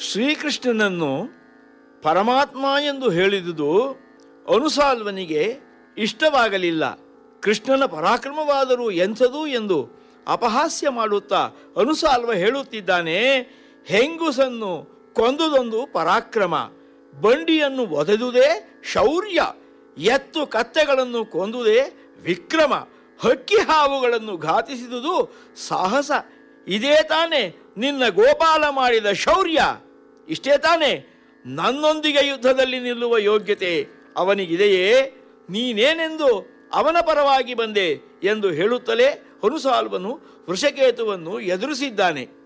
ಶ್ರೀಕೃಷ್ಣನನ್ನು ಪರಮಾತ್ಮ ಎಂದು ಹೇಳಿದುದು ಅನುಸಾಲ್ವನಿಗೆ ಇಷ್ಟವಾಗಲಿಲ್ಲ ಕೃಷ್ಣನ ಪರಾಕ್ರಮವಾದರೂ ಎಂಥದು ಎಂದು ಅಪಹಾಸ್ಯ ಮಾಡುತ್ತಾ ಅನುಸಾಲ್ವ ಹೇಳುತ್ತಿದ್ದಾನೆ ಹೆಂಗುಸನ್ನು ಕೊಂದುದೊಂದು ಪರಾಕ್ರಮ ಬಂಡಿಯನ್ನು ಒದೆದುದೇ ಶೌರ್ಯ ಎತ್ತು ಕತ್ತೆಗಳನ್ನು ಕೊಂದುದೇ ವಿಕ್ರಮ ಹಕ್ಕಿ ಹಾವುಗಳನ್ನು ಘಾತಿಸಿದುದು ಸಾಹಸ ಇದೇ ತಾನೇ ನಿನ್ನ ಗೋಪಾಲ ಮಾಡಿದ ಶೌರ್ಯ ಇಷ್ಟೇ ತಾನೇ ನನ್ನೊಂದಿಗೆ ಯುದ್ಧದಲ್ಲಿ ನಿಲ್ಲುವ ಯೋಗ್ಯತೆ ಅವನಿಗಿದೆಯೇ ನೀನೇನೆಂದು ಅವನ ಪರವಾಗಿ ಬಂದೆ ಎಂದು ಹೇಳುತ್ತಲೇ ಹೊನುಸಾಲ್ವನು ವೃಷಕೇತುವನ್ನು ಎದುರಿಸಿದ್ದಾನೆ